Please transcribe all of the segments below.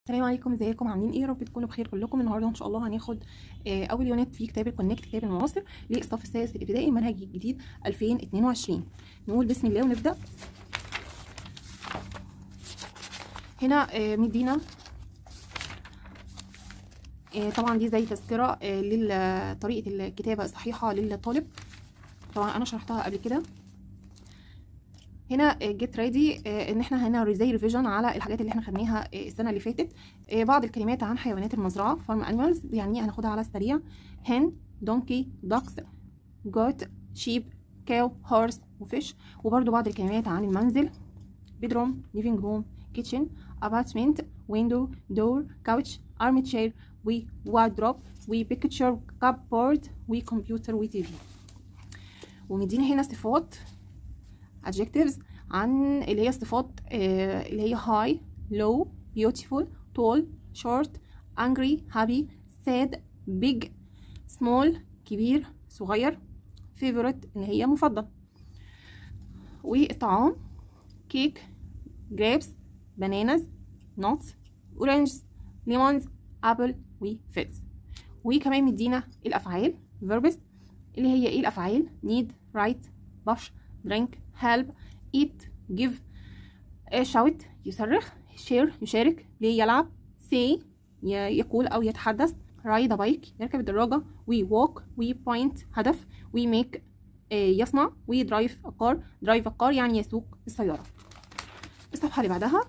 السلام عليكم ازيكم عاملين ايه يا رب تكونوا بخير كلكم النهارده ان شاء الله هناخد آه، اول يونت في كتاب الكونكت كتاب المعاصر للصف السادس الابتدائي المنهج الجديد 2022 نقول بسم الله ونبدا هنا آه، مدينا آه، طبعا دي زي تذكره لطريقه الكتابه الصحيحه للطالب طبعا انا شرحتها قبل كده هنا جيت ريدي ان احنا هنا زي ريفيجن على الحاجات اللي احنا خدناها السنه اللي فاتت بعض الكلمات عن حيوانات المزرعه فارم انيمالز يعني هناخدها على السريع هن دونكي دوكس جوت شيب كاو هورس وفيش وبرده بعض الكلمات عن المنزل بيدروم ليفينج روم كيتشن ابارتمنت ويندو دور كاوتش ارمي تشير وواردروب وبيكتشر كاب بورد وكمبيوتر وتي في ومدينا هنا صفات adjectives عن اللي هي صفات آه اللي هي high low beautiful tall short angry happy sad big small كبير صغير favorite اللي هي مفضل والطعام كيك grapes bananas nuts oranges lemons apple وفيتس وكمان مدينا الافعال verbs اللي هي ايه الافعال need write brush drink help eat give shout يصرخ share يشارك play يلعب say يقول أو يتحدث ride a bike يركب الدراجة we walk we point هدف we make يصنع we drive a car drive a car يعني يسوق السيارة الصفحة اللي بعدها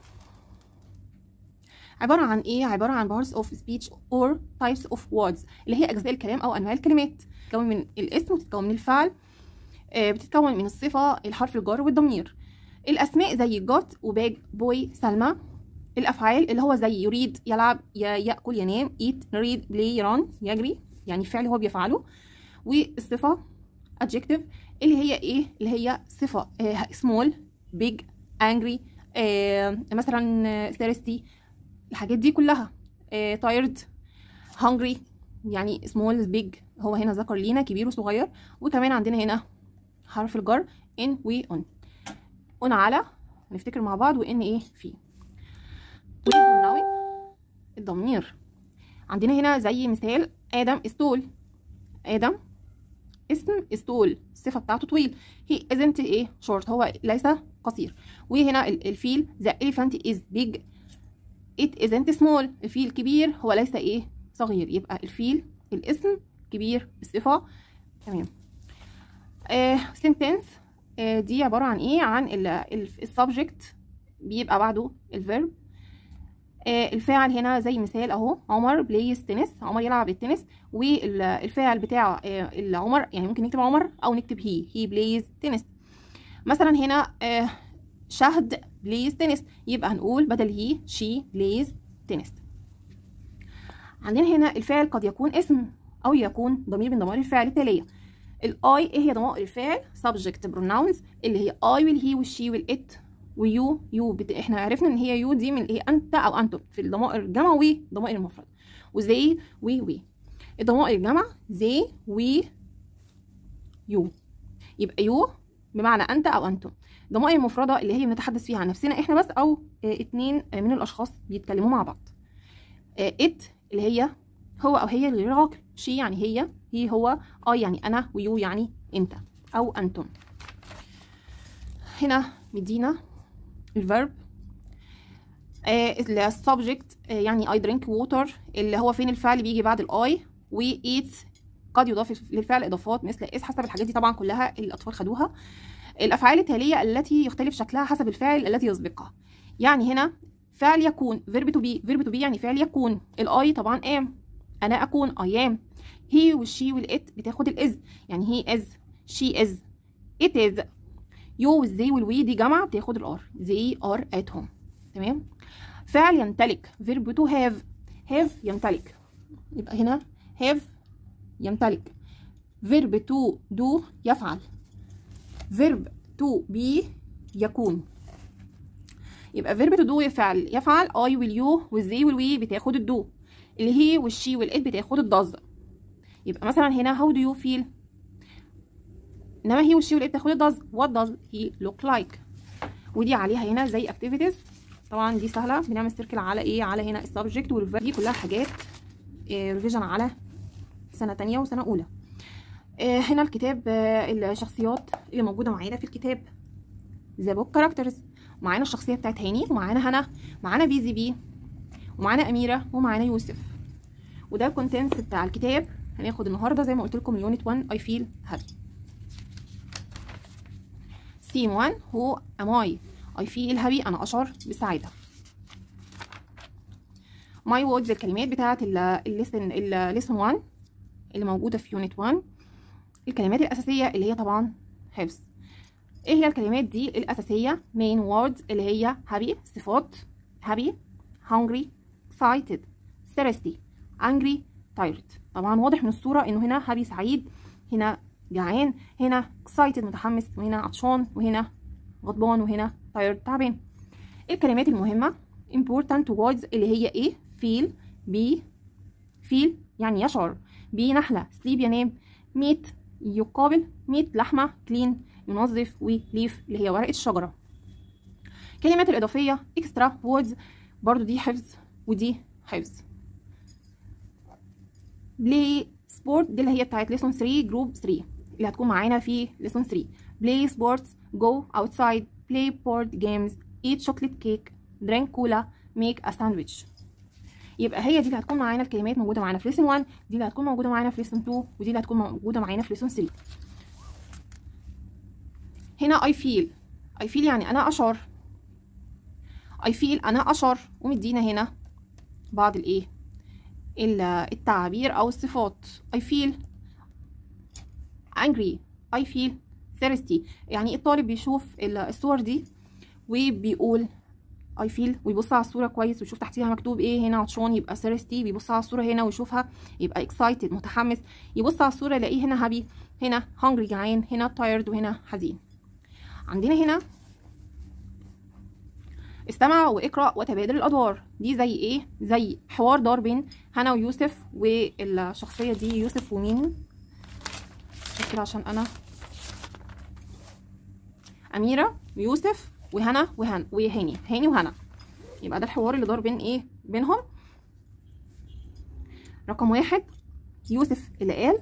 عبارة عن ايه؟ عبارة عن parts of speech or types of words اللي هي أجزاء الكلام أو أنواع الكلمات تتكون من الاسم وتتكون من الفعل بتتكون من الصفة الحرف الجر والضمير الأسماء زي جوت وباج بوي سلمى الأفعال اللي هو زي يريد يلعب يأكل ينام eat read play يران يجري يعني فعل هو بيفعله والصفة adjective اللي هي ايه اللي هي صفة small big angry مثلا thirsty الحاجات دي كلها tired hungry يعني small big هو هنا ذكر لينا كبير وصغير وكمان عندنا هنا حرف الجر ان و اون اون على هنفتكر مع بعض وان ايه في والبروناون الضمير عندنا هنا زي مثال ادم استول ادم اسم استول الصفه بتاعته طويل هي ازنت ايه شورت هو ليس قصير وهنا الفيل ذا elephant is big it isn't small الفيل كبير هو ليس ايه صغير يبقى الفيل الاسم كبير الصفه تمام سنتنس آه دي عبارة عن ايه عن السبجكت بيبقى بعده الفيرب آه الفاعل هنا زي مثال اهو عمر بلايز تنس عمر يلعب التنس والفاعل بتاع آه عمر يعني ممكن نكتب عمر او نكتب هي هي بلايز تنس مثلا هنا شهد بلايز تنس يبقى هنقول بدل هي شي بلايز تنس عندنا هنا الفاعل قد يكون اسم او يكون ضمير من ضمائر الفاعل التاليه الاي ايه هي ضمائر الفاعل subject pronouns اللي هي اي والهي والشي والات ويو يو بت... احنا عرفنا ان هي يو دي من اللي هي انت او انتم في الضمائر الجمع وضمائر المفرد وزي وي وي الضمائر الجمع زي وي يو يبقى يو بمعنى انت او انتم الضمائر المفرده اللي هي بنتحدث فيها عن نفسنا احنا بس او اه اتنين من الاشخاص بيتكلموا مع بعض اه ات اللي هي هو او هي غير عاقل شي يعني هي هي هو اي يعني انا ويو يعني انت او انتم هنا مدينا الفيرب آه السبجكت آه يعني اي درينك ووتر اللي هو فين الفعل بيجي بعد الاي وايتس قد يضاف للفعل اضافات مثل اس حسب الحاجات دي طبعا كلها الاطفال خدوها الافعال التاليه التي يختلف شكلها حسب الفاعل الذي يسبقها يعني هنا فعل يكون فيرب تو بي فيرب تو بي يعني فعل يكون الاي طبعا ام انا اكون اي ام هي والشي والات بتاخد الاز يعني هي از شي از ات از يو والزي والوي دي جمع بتاخد الار زي ار ات هوم تمام فعل يمتلك فيرب تو هاف هاف يمتلك يبقى هنا هاف يمتلك فيرب تو دو يفعل فيرب تو بي يكون يبقى فيرب تو دو يفعل يفعل اي واليو والزي والوي بتاخد الدو اللي هي والشي والات بتاخد الداز يبقى مثلا هنا how do you feel انما هي والشي والات بتاخد الداز what does he look like ودي عليها هنا زي activities طبعا دي سهله بنعمل سيركل على ايه على هنا السبجكت والفيرب دي كلها حاجات ريفيجن على سنه تانية وسنه اولى آه، هنا الكتاب آه، الشخصيات اللي موجوده معانا في الكتاب ذا بوك كاركترز معانا الشخصيه بتاعت هاني ومعانا هنا معانا بيزي بي ومعانا اميره ومعانا يوسف وده الكونتنتس بتاع الكتاب هناخد النهارده زي ما قلت لكم اليونت 1 اي فيل هابي سين 1 هو ام اي اي فيل هابي انا اشعر بسعاده ماي ووردز الكلمات بتاعه الليسن الليسن 1 اللي موجوده في يونت 1 الكلمات الاساسيه اللي هي طبعا حفظ ايه هي الكلمات دي الاساسيه main words اللي هي happy صفات happy hungry excited thirsty angry tired طبعا واضح من الصوره انه هنا happy سعيد هنا جعان هنا excited متحمس وهنا عطشان وهنا غضبان وهنا tired تعبان الكلمات المهمه important words اللي هي ايه feel be feel يعني يشعر be نحله sleep ينام meet يقابل meat لحمه clean ينظف وليف اللي هي ورقه الشجره كلمات الاضافيه extra words برضو دي حفظ ودي حفظ بلاي سبورت دي اللي هي بتاعت ليسون 3 جروب 3 اللي هتكون معانا في ليسون 3 بلاي سبورتس جو اوتسايد بلاي بورد جيمز eat chocolate cake drink cola make a sandwich يبقى هي دي اللي هتكون معانا الكلمات موجوده معانا في ليسون 1 دي اللي هتكون موجوده معانا في ليسون 2 ودي اللي هتكون موجوده معانا في ليسون 3 هنا I feel I feel يعني انا اشعر I feel انا اشعر ومدينا هنا بعض الايه التعابير او الصفات I feel angry I feel thirsty يعني الطالب بيشوف الصور دي وبيقول اي فيل ويبص على الصوره كويس ويشوف تحتيها مكتوب ايه هنا عطشان يبقى سيرستي بيبص على الصوره هنا ويشوفها يبقى اكسايتد متحمس يبص على الصوره يلاقيه هنا هابي هنا هانجري جعان هنا تايرد وهنا حزين عندنا هنا استمع واقرا وتبادل الادوار دي زي ايه زي حوار دار بين هنا ويوسف والشخصيه دي يوسف ومين كده عشان انا اميره ويوسف وهنا وهن وهاني هاني وهنا يبقى ده الحوار اللي دار بين ايه بينهم رقم واحد يوسف اللي قال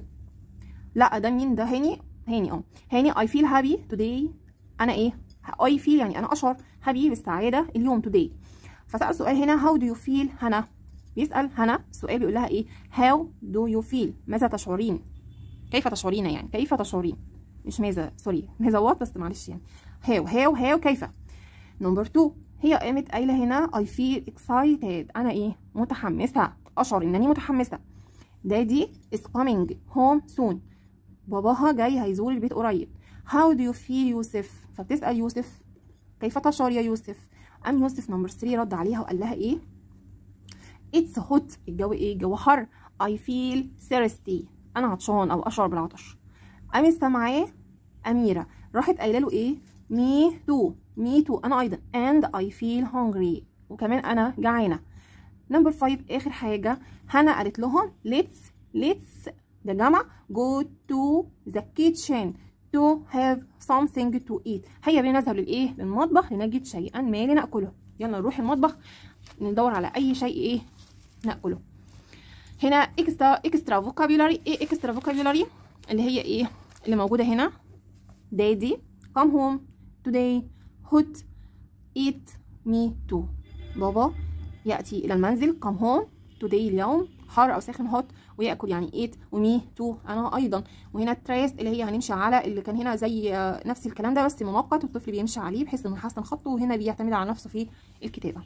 لا ده مين ده هاني هاني اه هاني I feel happy today انا ايه I feel يعني انا اشعر happy بالسعاده اليوم today فسأل سؤال هنا how do you feel هنا بيسأل هنا السؤال بيقول لها ايه how do you feel ماذا تشعرين كيف تشعرين يعني كيف تشعرين مش ماذا سوري ماذا وات بس معلش يعني هاو هاو هاو كيف نمبر 2 هي قامت قايله هنا I feel excited انا ايه متحمسه اشعر انني متحمسه دادي is coming home soon باباها جاي هيزور البيت قريب how do you feel يوسف فبتسال يوسف كيف تشعر يا يوسف ام يوسف نمبر 3 رد عليها وقال لها ايه it's hot الجو ايه الجو حر I feel thirsty انا عطشان او اشعر بالعطش قامت سامعاه اميره راحت قايله له ايه me too me too انا ايضا and I feel hungry وكمان انا جعانه نمبر 5 اخر حاجه هنا قالت لهم let's let's ده جمع go to the kitchen to have something to eat هيا بينا نذهب للايه للمطبخ لنجد شيئا ما لناكله يلا نروح المطبخ ندور على اي شيء ايه ناكله هنا اكسترا اكسترا فوكابيولاري ايه اكسترا فوكابيولاري اللي هي ايه اللي موجوده هنا دادي come home today hot eat me too بابا يأتي إلى المنزل come home today اليوم حار أو ساخن hot ويأكل يعني eat ومي تو أنا أيضا وهنا تريس اللي هي هنمشي على اللي كان هنا زي نفس الكلام ده بس مؤقت الطفل بيمشي عليه بحيث إنه يحسن خطه وهنا بيعتمد على نفسه في الكتابة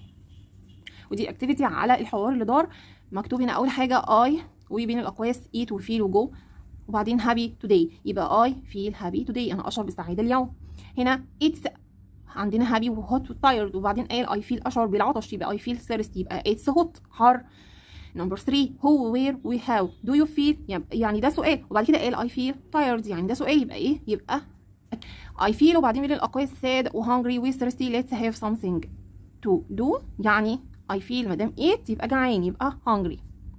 ودي اكتيفيتي على الحوار اللي دار مكتوب هنا أول حاجة I وبين الأقواس eat وفيل وجو وبعدين happy today يبقى I feel happy today أنا أشعر بالسعادة اليوم هنا it's عندنا happy وهوت وتايرد وبعدين قال I feel أشعر بالعطش يبقى I feel thirsty يبقى it's hot حر نمبر 3 هو where we how do you feel يعني ده سؤال وبعد كده قال I feel tired يعني ده سؤال يبقى ايه يبقى I feel وبعدين بين الأقواس sad و hungry و thirsty let's have something to do يعني I feel مادام eat يبقى جعان يبقى hungry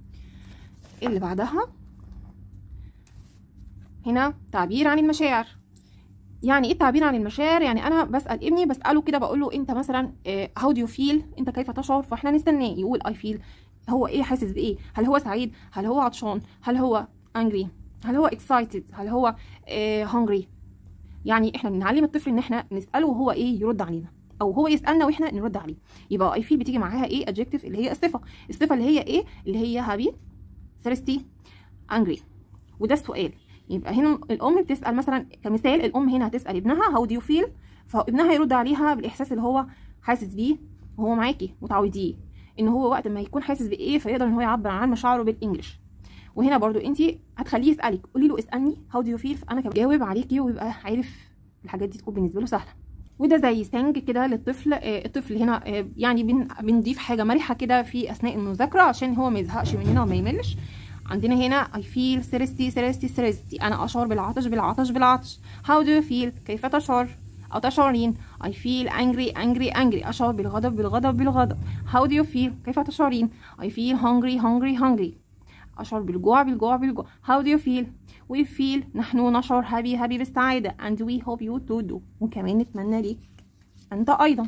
اللي بعدها هنا تعبير عن المشاعر يعني ايه التعبير عن المشاعر يعني انا بسال ابني بساله كده بقول له انت مثلا هاو دو يو فيل انت كيف تشعر فاحنا نستناه يقول اي فيل هو ايه حاسس بايه هل هو سعيد هل هو عطشان هل هو angry هل هو excited هل هو آه hungry يعني احنا بنعلم الطفل ان احنا نساله وهو ايه يرد علينا او هو يسالنا واحنا نرد عليه يبقى اي فيل بتيجي معاها ايه adjective اللي هي الصفه الصفه اللي هي ايه اللي هي happy thirsty angry وده السؤال يبقى هنا الام بتسال مثلا كمثال الام هنا هتسال ابنها هاو دو يو فيل فابنها يرد عليها بالاحساس اللي هو حاسس بيه وهو معاكي وتعوديه ان هو وقت ما يكون حاسس بايه فيقدر ان هو يعبر عن مشاعره بالانجلش وهنا برضو انت هتخليه يسالك قولي له اسالني هاو دو يو فيل فانا بجاوب عليكي ويبقى عارف الحاجات دي تكون بالنسبه له سهله وده زي سنج كده للطفل آه الطفل هنا آه يعني بن بنضيف حاجه مرحه كده في اثناء المذاكره عشان هو ما يزهقش مننا وما يملش عندنا هنا I feel thirsty thirsty thirsty أنا أشعر بالعطش بالعطش بالعطش How do you feel كيف تشعر أو تشعرين I feel angry angry angry أشعر بالغضب بالغضب بالغضب How do you feel كيف تشعرين I feel hungry hungry hungry أشعر بالجوع بالجوع بالجوع How do you feel We feel نحن نشعر happy happy بالسعادة and we hope you to do وكمان نتمنى ليك أنت أيضا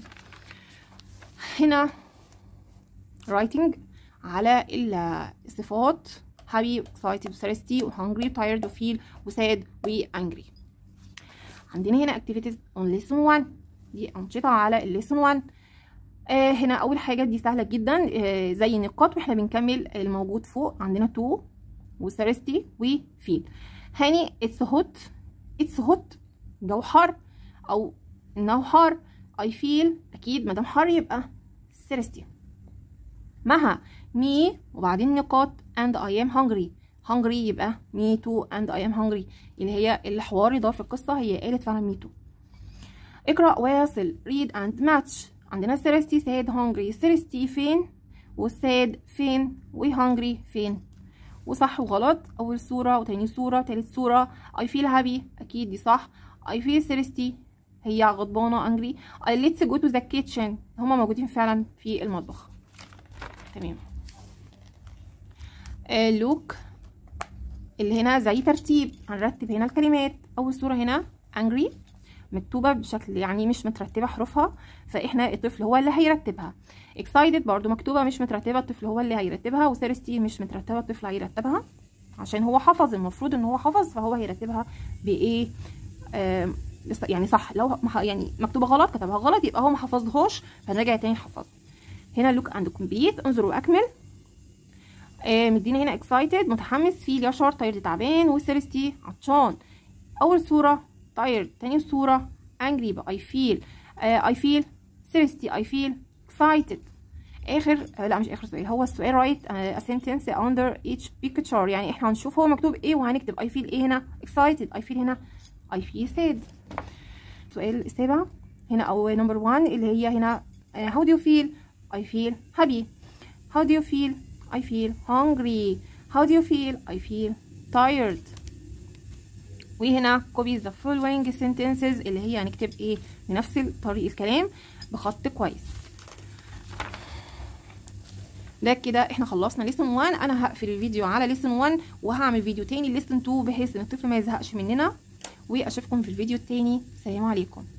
هنا writing على الصفات happy excited thirsty hungry tired feel وساد و angry عندنا هنا activities on lesson 1 دي أنشطة على الليسون 1 آه هنا أول حاجة دي سهلة جدا آه زي نقاط واحنا بنكمل الموجود فوق عندنا to و thirsty و feel هاني it's hot it's hot جو حر أو إنه حار I feel أكيد مادام حر يبقى thirsty مها me وبعدين نقاط and I am hungry hungry يبقى me too and I am hungry اللي هي الحوار يدور في القصة هي قالت فعلا me too اقرأ واصل read and match عندنا thirsty sad hungry thirsty فين وساد فين وhungry فين وصح وغلط أول صورة وتاني صورة تالت صورة I feel happy أكيد دي صح I feel thirsty هي غضبانة angry let's go to the kitchen هما موجودين فعلا في المطبخ تمام لوك اللي هنا زي ترتيب هنرتب هنا الكلمات اول صوره هنا angry مكتوبه بشكل يعني مش مترتبه حروفها فاحنا الطفل هو اللي هيرتبها excited برضو مكتوبه مش مترتبه الطفل هو اللي هيرتبها وثيرستي مش مترتبه الطفل هيرتبها عشان هو حفظ المفروض ان هو حفظ فهو هيرتبها بايه آه يعني صح لو يعني مكتوبه غلط كتبها غلط يبقى هو ما حفظهاش فنرجع تاني نحفظها هنا لوك اند كومبليت انظر واكمل آه مدينا هنا excited متحمس فيل يشعر تايرد تعبان وثيرستي عطشان اول صوره تايرد تاني صوره angry يبقى I feel آه I feel thirsty I feel excited اخر آه لا مش اخر سؤال هو السؤال write a sentence under each picture يعني احنا هنشوف هو مكتوب ايه وهنكتب I feel ايه هنا excited I feel هنا I feel sad السؤال السابع هنا او نمبر 1 اللي هي هنا uh, how do you feel I feel happy how do you feel I feel hungry how do you feel I feel tired وهنا copy the following sentences اللي هي هنكتب ايه بنفس طريقة الكلام بخط كويس ده كده احنا خلصنا lesson 1 انا هقفل الفيديو على lesson 1 وهعمل فيديو تاني lesson 2 بحيث ان الطفل ما يزهقش مننا واشوفكم في الفيديو التاني سلام عليكم